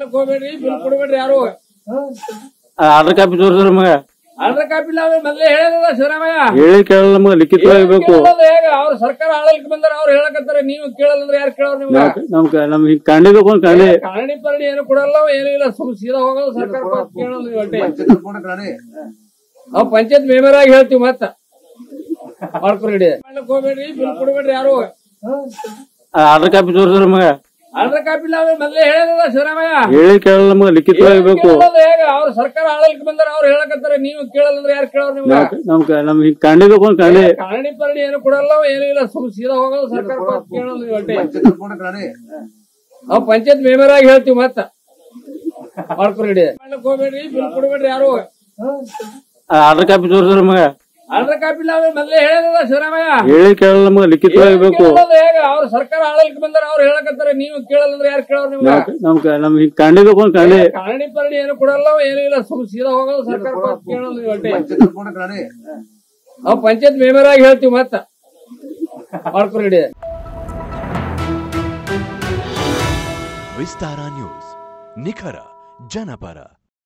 ಮಾಡ್ಲಿಕ್ ಹೋಗ್ಬೇಡ್ರಿ ಬಿಲ್ ಕೊಡ್ಬೇಡ್ರಿ ಯಾರು ಆರ್ಡರ್ ಕಾಪಿ ತೋರಿಸ್ರಿ ನಮಗ ಆರ್ಡರ್ ಕಾಪಿ ಇಲ್ಲ ಅಂದ್ರೆ ಮೊದ್ಲೇ ಹೇಳದ ಶಿವರಾಮಯ್ಯ ಹೇಳಿ ಕೇಳಲ್ಲ ನಮಗ ಲಿಖಿತವಾಗಿ ಬೇಕು ಕೇಳೋದು ಹೇಗೆ ಅವ್ರ ಸರ್ಕಾರ ಆಳಲಿಕ್ಕೆ ಬಂದಾರ ಅವ್ರು ಹೇಳಕತ್ತಾರೆ ನೀವು ಕೇಳಲ್ಲ ಅಂದ್ರೆ ಯಾರು ಕೇಳೋರು ನಿಮ್ಗೆ ನಮ್ ನಮ್ ಹಿಂಗ್ ಕಂಡಿಬೇಕು ಅಂತ ಕಂಡಿ ಕಾರಣಿ ಪರಣಿ ಏನು ಕೊಡಲ್ಲ ಏನೂ ಇಲ್ಲ ಸುಮ್ ಸೀದಾ ಹೋಗೋದು ಸರ್ಕಾರ ಕೊಟ್ಟು ಕೇಳೋದು ನೀವು ಅಷ್ಟೇ ನಾವು ಪಂಚಾಯತ್ ಮೆಂಬರ್ ಆಗಿ ಹೇಳ್ತೀವಿ ಮತ್ತ ಮಾಡ್ಕೊಡಿ ಮಾಡ್ಲಿಕ್ ಹೋಗ್ಬೇಡ್ರಿ ಬಿಲ್ ಕೊಡ್ಬೇಡ್ರಿ ಯಾರು ಆರ್ಡರ್ ಕಾಪಿ ತೋರಿಸ್ರಿ ನಮಗ ಆರ್ಡರ್ ಕಾಪಿ ಇಲ್ಲ ಅಂದ್ರೆ ಮೊದ್ಲೇ ಹೇಳದ ಶಿವರಾಮಯ್ಯ ಹೇಳಿ ಕೇಳಲ್ಲ ನಮಗ ಲಿಖಿತವಾಗಿ ಬೇಕು ಕೇಳೋದು ಹೇಗೆ ಅವ್ರ ಸರ್ಕಾರ ಆಳಲಿಕ್ಕೆ ಬಂದಾರ ಅವ್ರು ಹೇಳಕತ್ತಾರೆ ನೀವು ಕೇಳಲ್ಲ ಅಂದ್ರೆ ಯಾರು ಕೇಳೋರು ನಿಮ್ಗೆ ನಮ್ ನಮ್ ಹಿಂಗ್ ಕಂಡಿಬೇಕು ಅಂತ ಕಂಡಿ ಕಾರಣಿ ಪರಣಿ ಏನು ಕೊಡಲ್ಲ ಏನೂ ಇಲ್ಲ ಸುಮ್ ಸೀದಾ ಹೋಗೋದು ಸರ್ಕಾರ ಕೊಟ್ಟು ಕೇಳೋದು ನೀವು ಅಷ್ಟೇ ನಾವು ಪಂಚಾಯತ್ ಮೆಂಬರ್ ಆಗಿ ಹೇಳ್ತೀವಿ ಮತ್ತ ಮಾಡ್ಕೊಡಿ ಮಾಡ್ಲಿಕ್ ಹೋಗ್ಬೇಡ್ರಿ ಬಿಲ್ ಕೊಡ್ಬೇಡ್ರಿ ಯಾರು ಆರ್ಡರ್ ಕಾಪಿ ತೋರಿಸ್ರಿ ನಮಗ ಆರ್ಡರ್ ಕಾಪಿ ಇಲ್ಲ ಅಂದ್ರೆ ಮೊದ್ಲೇ ಹೇಳದ ಶಿವರಾಮಯ್ಯ ಹೇಳಿ ಕೇಳಲ್ಲ ನಮಗ ಲಿಖಿತವಾಗಿ ಬೇಕು ಕೇಳೋದು ಹೇಗೆ ಅವ್ರ ಸರ್ಕಾರ ಆಳಲಿಕ್ಕೆ ಬಂದಾರ ಅವ್ರು ಹೇಳಕತ್ತಾರೆ ನೀವು ಕೇಳಲ್ಲ ಅಂದ್ರೆ ಯಾರು ಕೇಳೋರು ನಿಮ್ಗೆ ನಮ್ ನಮ್ ಹಿಂಗ್ ಕಂಡಿಬೇಕು ಅಂತ ಕಂಡಿ ಕಾರಣಿ ಪರಣಿ ಏನು ಕೊಡಲ್ಲ ಏನೂ ಇಲ್ಲ ಸುಮ್ ಸೀದಾ ಹೋಗೋದು ಸರ್ಕಾರ ಕೊಟ್ಟು ಕೇಳೋದು ನೀವು ಅಷ್ಟೇ ನಾವು ಪಂಚಾಯತ್ ಮೆಂಬರ್ ಆಗಿ ಹೇಳ್ತೀವಿ ಮತ್ತ ಮಾಡ್ಕೊಡಿ ವಿಸ್ತಾರ ನ್ಯೂಸ್ ನಿಖರ ಜನಪರ